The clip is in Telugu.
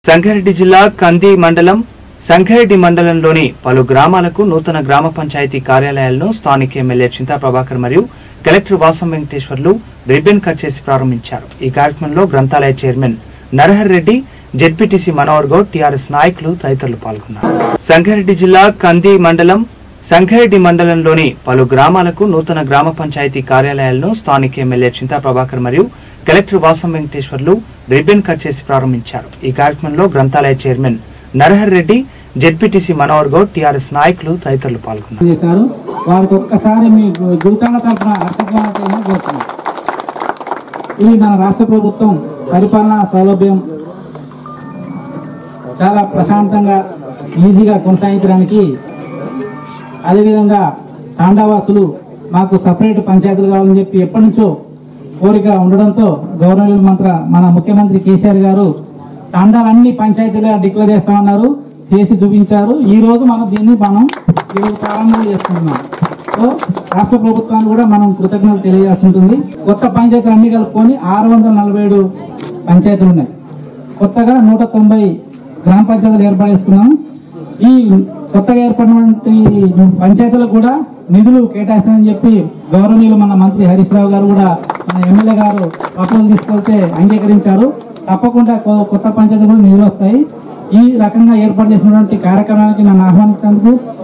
సంగారెడ్డి జిల్లా కంది మండలం సంగారెడ్డి మండలంలోని పలు గ్రామాలకు నూతన గ్రామ పంచాయతీ కార్యాలయాలను స్థానిక ఎమ్మెల్యే చింతా ప్రభాకర్ మరియు collector Vasam Venkateswarlu ribbon cut చేసి ప్రారంభించారు ఈ కార్యక్రమంలో గ్రంథాలయ chairman Narahar Reddy ZPTC Manohar Goud TRS నాయకులు తదితరులు పాల్గొన్నారు సంగారెడ్డి జిల్లా కంది మండలం సంగారెడ్డి మండలంలోని పలు గ్రామాలకు నూతన గ్రామ పంచాయతీ కార్యాలయాలను స్థానిక ఎమ్మెల్యే చింతా ప్రభాకర్ మరియు collector Vasam Venkateswarlu ribbon cut చేసి ప్రారంభించారు ఈ కార్యక్రమంలో గ్రంథాలయ chairman Narahar Reddy ZPTC Manohar Goud TRS నాయకులు తదితరులు పాల్గొన్నారు చేశారు వారికి ఒక్కసారి మీ గురుతంగ తరఫున హర్షధ్వానాలను కోరుతున్నాం ఇది మన రాష్ట్ర ప్రభుత్వం పరిపాలనా సౌలభ్యం చాలా ప్రశాంతంగా ఈజీగా కొనసాగించడానికి అదేవిధంగా తాండావాసులు మాకు సపరేట్ పంచాయతీలు కావాలని చెప్పి ఎప్పటి నుంచో కోరిక ఉండడంతో గవర్నర్ మంత్ర మన ముఖ్యమంత్రి కేసీఆర్ గారు తాండాలన్నీ పంచాయతీలుగా డిక్లేర్ చేస్తామన్నారు చేసి చూపించారు ఈ రోజు మనం దీన్ని మనం ఈరోజు ప్రారంభం చేసుకుంటున్నాం సో రాష్ట్ర ప్రభుత్వాన్ని కూడా మనం కృతజ్ఞతలు తెలియజేసి ఉంటుంది కొత్త పంచాయతీలు అన్ని కలుపుకొని ఆరు వందల నలభై ఏడు పంచాయతీలు ఉన్నాయి కొత్తగా నూట తొంభై గ్రామ పంచాయతీలు ఏర్పాటు చేసుకున్నాం ఈ కొత్తగా ఏర్పడినటువంటి పంచాయతీలకు కూడా నిధులు కేటాయిస్తామని చెప్పి గౌరవనీయులు మన మంత్రి హరీష్ రావు గారు కూడా మన ఎమ్మెల్యే గారు ప్రపోజల్ తీసుకెళ్తే అంగీకరించారు తప్పకుండా కొ- కొత్త పంచాయతీ కూడా నిధులు వస్తాయి ఈ రకంగా ఏర్పాటు చేసినటువంటి కార్యక్రమానికి నన్ను ఆహ్వానించినందుకు